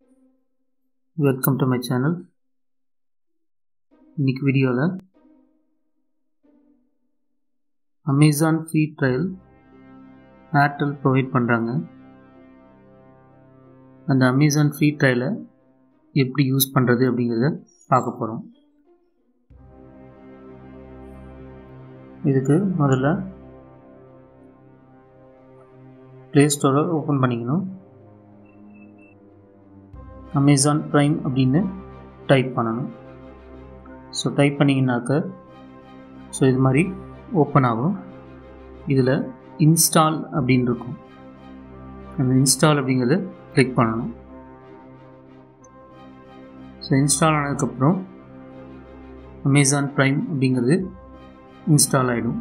welcome to my channel இன்னைக்கு வீடியோவில் Amazon free trial Airtel provide பண்ணுறாங்க அந்த அமேசான் ஃப்ரீ ட்ரையலை எப்படி யூஸ் பண்ணுறது அப்படிங்கிறத பார்க்க போகிறோம் இதுக்கு முதல்ல ப்ளே ஸ்டோரை ஓப்பன் பண்ணிக்கணும் அமேசான் ப்ரைம் அப்படின்னு டைப் பண்ணணும் ஸோ டைப் பண்ணிங்கனாக்க ஸோ இது மாதிரி ஓப்பன் ஆகும் இதில் இன்ஸ்டால் அப்படின்னு இருக்கும் அந்த இன்ஸ்டால் அப்படிங்கிறத கிளிக் பண்ணணும் ஸோ இன்ஸ்டால் ஆனதுக்கப்புறம் அமேசான் ப்ரைம் அப்படிங்கிறது இன்ஸ்டால் ஆகிடும்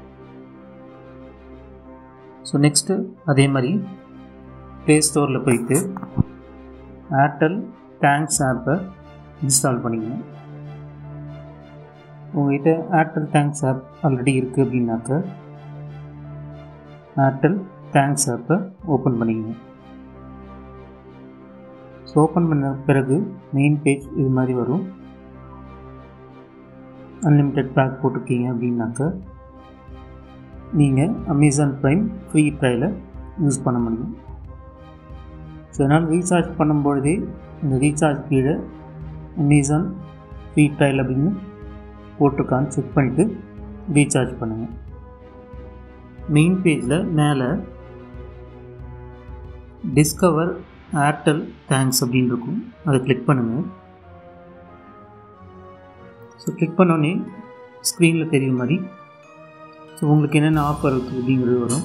ஸோ நெக்ஸ்ட்டு அதே மாதிரி ப்ளே ஸ்டோரில் போயிட்டு ஏர்டெல் தேங்க்ஸ் ஆப்பை இன்ஸ்டால் பண்ணிக்கணும் உங்கள்கிட்ட ஏர்டெல் தேங்க்ஸ் ஆப் ஆல்ரெடி இருக்குது அப்படின்னாக்க ஏர்டெல் தேங்க்ஸ் ஆப்பை ஓப்பன் பண்ணிக்கணும் ஸோ ஓப்பன் பண்ண பிறகு மெயின் பேஜ் இது மாதிரி வரும் அன்லிமிட்டெட் பேக் போட்டிருக்கீங்க அப்படின்னாக்க நீங்கள் Amazon Prime free trial use பண்ண முடியும் ஸோ அதனால் ரீசார்ஜ் பண்ணும்பொழுதே இந்த ரீசார்ஜ் கீழே அமேசான் ஃப்ரீ ட்ரையல் அப்படின்னு போட்டிருக்கான்னு செக் பண்ணிவிட்டு ரீசார்ஜ் பண்ணுங்கள் மெயின் பேஜில் மேலே டிஸ்கவர் ஏர்டெல் தேங்க்ஸ் அப்படின்னு இருக்கும் அதை கிளிக் பண்ணுங்கள் ஸோ கிளிக் பண்ணோன்னே ஸ்க்ரீனில் தெரியுற மாதிரி ஸோ உங்களுக்கு என்னென்ன ஆஃபர் இருக்குது அப்படிங்கிறது வரும்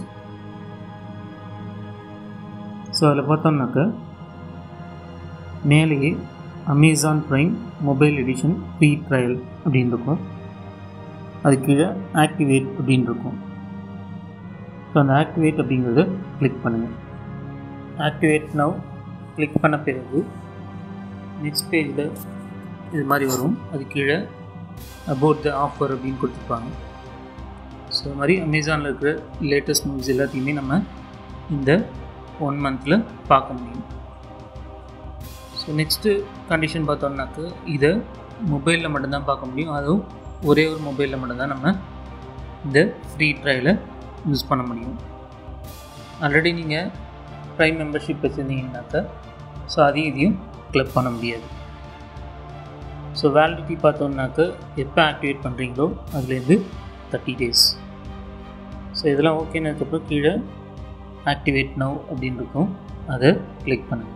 ஸோ அதில் பார்த்தோம்னாக்க மேலேயே Amazon Prime mobile edition free trial அப்படின்னு இருக்கும் அது கீழே ஆக்டிவேட் அப்படின்னு இருக்கும் ஸோ அந்த ஆக்டிவேட் அப்படிங்கிறத கிளிக் பண்ணுங்கள் ஆக்டிவேட் நவ் கிளிக் பண்ண பிறகு நெக்ஸ்ட் பேஜில் இது மாதிரி வரும் அது கீழே அபவுட் த ஆஃபர் அப்படின்னு கொடுத்துருப்பாங்க ஸோ இது மாதிரி அமேசானில் இருக்கிற லேட்டஸ்ட் நியூஸ் எல்லாத்தையுமே நம்ம இந்த ஒன் மந்தில் பார்க்க முடியும் ஸோ நெக்ஸ்ட்டு கண்டிஷன் பார்த்தோம்னாக்க இதை மொபைலில் மட்டும்தான் பார்க்க முடியும் அதுவும் ஒரே ஒரு மொபைலில் மட்டும்தான் நம்ம இந்த ஃப்ரீ ட்ரையலை யூஸ் பண்ண முடியும் ஆல்ரெடி நீங்கள் ப்ரைம் மெம்பர்ஷிப் வச்சுருந்தீங்கன்னாக்க ஸோ அதையும் இதையும் கிளப் பண்ண முடியாது ஸோ வேலிடிட்டி பார்த்தோம்னாக்க எப்போ ஆக்டிவேட் பண்ணுறீங்களோ அதுலேருந்து தேர்ட்டி டேஸ் ஸோ இதெல்லாம் ஓகேனதுக்கப்புறம் கீழே ஆக்டிவேட் நவ் அப்படின்னு இருக்கும் அதை கிளிக் பண்ணுங்கள்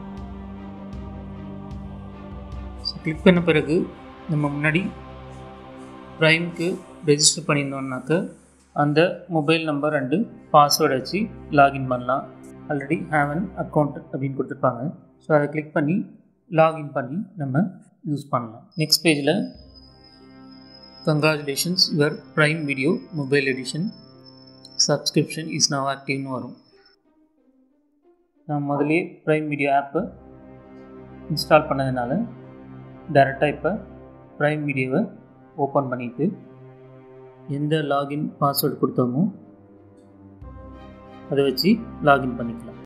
ஸோ கிளிக் பண்ண பிறகு நம்ம முன்னாடி ப்ரைம்க்கு ரெஜிஸ்டர் பண்ணியிருந்தோம்னாக்க அந்த மொபைல் நம்பர் அண்டு பாஸ்வேர்டு வச்சு லாகின் பண்ணலாம் ஆல்ரெடி ஹேவ் அன் அக்கௌண்ட் அப்படின்னு கொடுத்துருப்பாங்க ஸோ அதை கிளிக் பண்ணி லாகின் பண்ணி நம்ம யூஸ் பண்ணலாம் நெக்ஸ்ட் பேஜில் congratulations your Prime video mobile edition subscription is now ஆக்டிவ்னு வரும் நான் முதலே ப்ரைம் வீடியோ ஆப்பை இன்ஸ்டால் பண்ணதுனால டேரெக்டாக இப்போ ப்ரைம் வீடியோவை ஓப்பன் பண்ணிவிட்டு எந்த லாகின் பாஸ்வேர்டு கொடுத்தோமோ அதை வச்சு லாகின் பண்ணிக்கலாம்